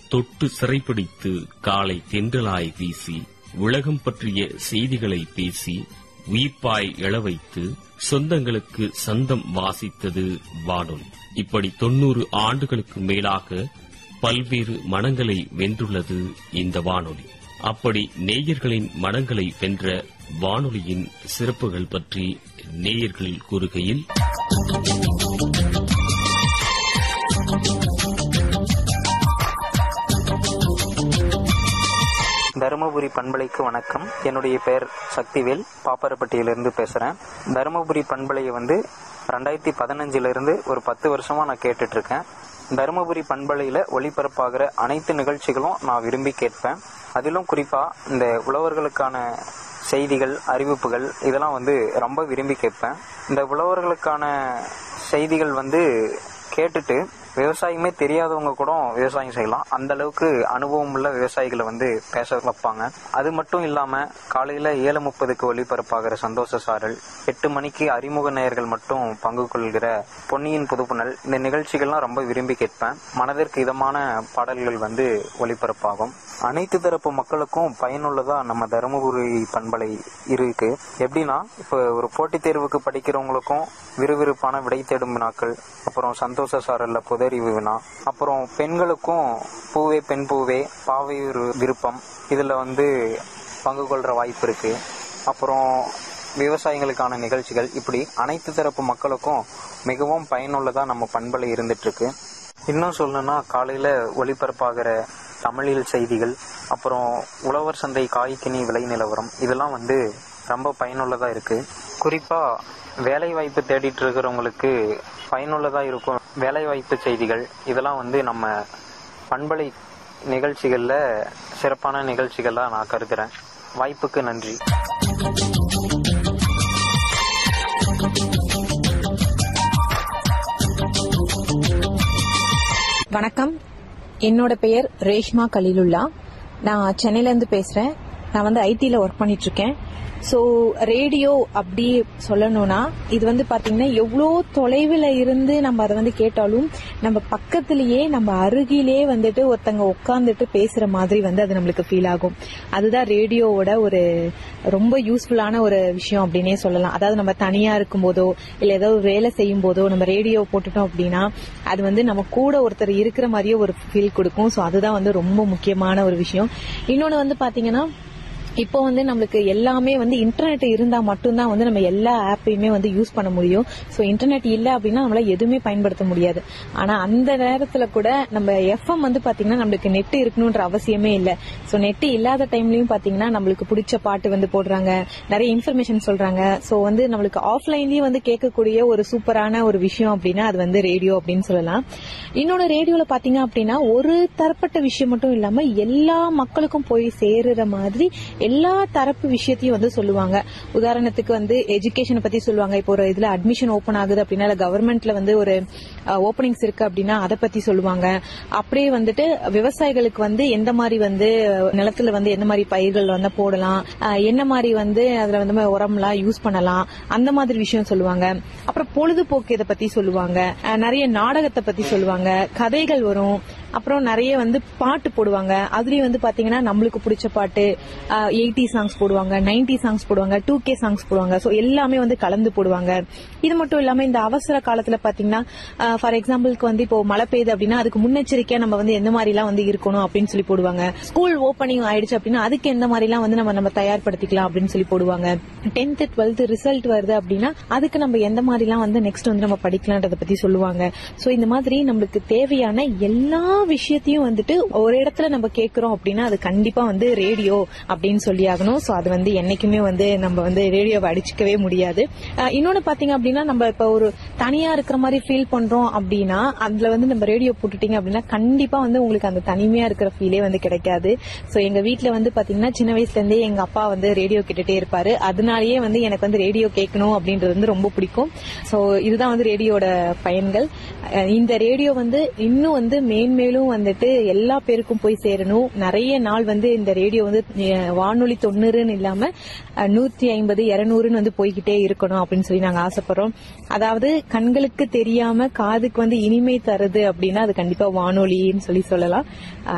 தொட்டு சிறைப்பிடித்து காலை தென்றலாய் வீசி உலகம் பற்றிய செய்திகளை பேசி உயிர்ப்பாய் எழவைத்து சொந்தங்களுக்கு சந்தம் வாசித்தது வானொலி இப்படி தொன்னூறு ஆண்டுகளுக்கு மேலாக பல்வேறு மனங்களை வென்றுள்ளது இந்த வானொலி அப்படி நேயர்களின் மனங்களை வென்ற வானொலியின் சிறப்புகள் பற்றி நேயர்களில் கூறுகையில் தருமபுரி பண்பலைக்கு வணக்கம் என்னுடைய பெயர் சக்திவேல் பாப்பரப்பட்டியிலிருந்து பேசுகிறேன் தருமபுரி பண்பலையை வந்து ரெண்டாயிரத்தி பதினஞ்சிலிருந்து ஒரு பத்து வருஷமாக நான் கேட்டுட்டு இருக்கேன் தருமபுரி பண்பலையில் ஒளிபரப்பாகிற அனைத்து நிகழ்ச்சிகளும் நான் விரும்பி கேட்பேன் அதிலும் குறிப்பாக இந்த உழவர்களுக்கான செய்திகள் அறிவிப்புகள் இதெல்லாம் வந்து ரொம்ப விரும்பி கேட்பேன் இந்த உழவர்களுக்கான செய்திகள் வந்து கேட்டுட்டு விவசாயமே தெரியாதவங்க கூட விவசாயம் செய்யலாம் அந்த அளவுக்கு அனுபவம் உள்ள விவசாயிகளை வந்து பேச வைப்பாங்க அது மட்டும் இல்லாம காலையில ஏழு முப்பதுக்கு ஒளிபரப்பாகிற சந்தோஷ சாரல் எட்டு மணிக்கு அறிமுக நேயர்கள் மட்டும் பங்கு கொள்கிற பொன்னியின் புதுப்புணல் இந்த நிகழ்ச்சிகள்லாம் ரொம்ப விரும்பி கேட்பேன் மனதிற்கு இதமான பாடல்கள் வந்து ஒளிபரப்பாகும் அனைத்து தரப்பு மக்களுக்கும் பயனுள்ளதா நம்ம தருமபுரி பண்பலை இருக்கு எப்படின்னா இப்போ ஒரு போட்டித் தேர்வுக்கு படிக்கிறவங்களுக்கும் விறுவிறுப்பான விடை தேடும் வினாக்கள் அப்புறம் சந்தோஷ சாரல்ல புதறிவு வினா அப்புறம் பெண்களுக்கும் பூவே பெண் பூவே பாவை ஒரு விருப்பம் இதுல வந்து பங்கு கொள்ற வாய்ப்பு இருக்கு அப்புறம் விவசாயிகளுக்கான நிகழ்ச்சிகள் இப்படி அனைத்து தரப்பு மக்களுக்கும் மிகவும் பயனுள்ளதா நம்ம பண்பலை இருந்துட்டு இருக்கு இன்னும் சொல்லணும்னா காலையில ஒளிபரப்பாகிற தமிழில் செய்திகள் அப்புறம் உழவர் சந்தை காய்கனி விலை நிலவரம் இதெல்லாம் வந்து ரொம்ப பயனுள்ளதா இருக்கு குறிப்பா வேலை வாய்ப்பு தேடிட்டு இருக்கிறவங்களுக்கு பயனுள்ளதா இருக்கும் வேலை வாய்ப்பு செய்திகள் இதெல்லாம் வந்து நம்ம பண்பலை நிகழ்ச்சிகள்ல சிறப்பான நிகழ்ச்சிகளா நான் கருதுறேன் வாய்ப்புக்கு நன்றி வணக்கம் என்னோட பெயர் ரேஷ்மா கலீலுல்லா நான் சென்னையில இருந்து பேசுறேன் நான் வந்து ஐடில ஒர்க் பண்ணிட்டு இருக்கேன் ஸோ ரேடியோ அப்படி சொல்லணும்னா இது வந்து பாத்தீங்கன்னா எவ்வளோ தொலைவில் இருந்து நம்ம அதை வந்து கேட்டாலும் நம்ம பக்கத்திலேயே நம்ம அருகிலே வந்துட்டு ஒருத்தங்க உட்காந்துட்டு பேசுற மாதிரி வந்து அது நம்மளுக்கு ஃபீல் ஆகும் அதுதான் ரேடியோவோட ஒரு ரொம்ப யூஸ்ஃபுல்லான ஒரு விஷயம் அப்படின்னே சொல்லலாம் அதாவது நம்ம தனியா இருக்கும் போதோ இல்ல ஏதோ ஒரு வேலை செய்யும் போதோ நம்ம ரேடியோ போட்டுட்டோம் அப்படின்னா அது வந்து நம்ம கூட ஒருத்தர் இருக்கிற மாதிரியே ஒரு ஃபீல் கொடுக்கும் ஸோ அதுதான் வந்து ரொம்ப முக்கியமான ஒரு விஷயம் இன்னொன்னு வந்து பாத்தீங்கன்னா இப்போ வந்து நம்மளுக்கு எல்லாமே வந்து இன்டர்நெட் இருந்தா மட்டும்தான் வந்து நம்ம எல்லா ஆப்பையுமே வந்து யூஸ் பண்ண முடியும் ஸோ இன்டர்நெட் இல்ல அப்படின்னா நம்மளால எதுவுமே பயன்படுத்த முடியாது ஆனா அந்த நேரத்துல கூட நம்ம எஃப்எம் வந்து பாத்தீங்கன்னா நம்மளுக்கு நெட் இருக்கணும்ன்ற அவசியமே இல்ல ஸோ நெட் இல்லாத டைம்லயும் பாத்தீங்கன்னா நம்மளுக்கு பிடிச்ச பாட்டு வந்து போடுறாங்க நிறைய இன்ஃபர்மேஷன் சொல்றாங்க ஸோ வந்து நம்மளுக்கு ஆஃப்லைன்லயும் வந்து கேட்கக்கூடிய ஒரு சூப்பரான ஒரு விஷயம் அப்படின்னா அது வந்து ரேடியோ அப்படின்னு சொல்லலாம் இன்னொன்னு ரேடியோல பாத்தீங்க அப்படின்னா ஒரு தரப்பட்ட விஷயம் மட்டும் இல்லாம எல்லா மக்களுக்கும் போய் சேருற மாதிரி எல்லா தரப்பு விஷயத்தையும் வந்து சொல்லுவாங்க உதாரணத்துக்கு வந்து எஜுகேஷனை பத்தி சொல்லுவாங்க இப்போ ஒரு இதுல அட்மிஷன் ஓபன் ஆகுது அப்படின்னா இல்ல கவர்மெண்ட்ல வந்து ஒரு ஓப்பனிங்ஸ் இருக்கு அப்படின்னா அதை பத்தி சொல்லுவாங்க அப்படியே வந்துட்டு விவசாயிகளுக்கு வந்து எந்த மாதிரி வந்து நிலத்துல வந்து எந்த மாதிரி பயிர்கள் வந்து போடலாம் அஹ் என்ன மாதிரி வந்து அதுல வந்து உரம்லாம் யூஸ் பண்ணலாம் அந்த மாதிரி விஷயம் சொல்லுவாங்க அப்புறம் பொழுதுபோக்கு இதை பத்தி சொல்லுவாங்க அஹ் நிறைய நாடகத்தை பத்தி சொல்லுவாங்க கதைகள் வரும் அப்புறம் நிறைய வந்து பாட்டு போடுவாங்க அதுலயும் வந்து பாத்தீங்கன்னா நம்மளுக்கு பிடிச்ச பாட்டு எயிட்டி சாங்ஸ் போடுவாங்க நைன்டி சாங்ஸ் போடுவாங்க டூ கே சாங்ஸ் போடுவாங்க ஸோ எல்லாமே வந்து கலந்து போடுவாங்க இது மட்டும் இல்லாம இந்த அவசர காலத்துல பாத்தீங்கன்னா ஃபார் எக்ஸாம்பிளுக்கு வந்து இப்போ மழை பெய்யுது அப்படின்னா அதுக்கு முன்னெச்சரிக்கையா நம்ம வந்து எந்த மாதிரி எல்லாம் வந்து இருக்கணும் அப்படின்னு சொல்லி போடுவாங்க ஸ்கூல் ஓப்பனிங் ஆயிடுச்சு அப்படின்னா அதுக்கு எந்த மாதிரி எல்லாம் வந்து நம்ம நம்ம தயார்படுத்திக்கலாம் அப்படின்னு சொல்லி போடுவாங்க டென்த் டுவெல்த் ரிசல்ட் வருது அப்படின்னா அதுக்கு நம்ம எந்த மாதிரி எல்லாம் வந்து நெக்ஸ்ட் வந்து நம்ம படிக்கலான்றத பத்தி சொல்லுவாங்க சோ இந்த மாதிரி நம்மளுக்கு தேவையான எல்லா விஷயத்தையும் வந்துட்டு ஒரு இடத்துல நம்ம கேட்கிறோம் அப்படின்னா அது கண்டிப்பா வந்து ரேடியோ அப்படின்னு சொல்லி ஆகணும் சோ அது வந்து என்னைக்குமே வந்து நம்ம வந்து ரேடியோவை அடிச்சுக்கவே முடியாது அஹ் இன்னொன்னு பாத்தீங்க அப்படின்னா நம்ம இப்ப ஒரு தனியா இருக்கிற மாதிரி ஃபீல் பண்றோம் அப்படின்னா அதுல வந்து நம்ம ரேடியோ போட்டுட்டீங்க அப்படின்னா கண்டிப்பா வந்து உங்களுக்கு அந்த தனிமையா இருக்கிற ஃபீலே வந்து கிடைக்காது சோ எங்க வீட்ல வந்து பாத்தீங்கன்னா சின்ன வயசுல இருந்தே எங்க அப்பா வந்து ரேடியோ கேட்டுட்டே இருப்பாரு அதனாலயே வந்து எனக்கு வந்து ரேடியோ கேட்கணும் அப்படின்றது வந்து ரொம்ப பிடிக்கும் சோ இதுதான் வந்து ரேடியோட பயன்கள் அஹ் இந்த ரேடியோ வந்து இன்னும் வந்து மேன்மேலும் வந்துட்டு எல்லா பேருக்கும் போய் சேரணும் நிறைய நாள் வந்து இந்த ரேடியோ வந்து அஹ் வானொலி தொண்ணூறுன்னு இல்லாம அஹ் நூத்தி ஐம்பது இருநூறுன்னு வந்து போய்கிட்டே இருக்கணும் அப்படின்னு சொல்லி நாங்க ஆசைப்படுறோம் அதாவது கண்களுக்கு தெரியாம காதுக்கு வந்து இனிமை தருது அப்படின்னா அது கண்டிப்பா வானொலின்னு சொல்லி சொல்லலாம்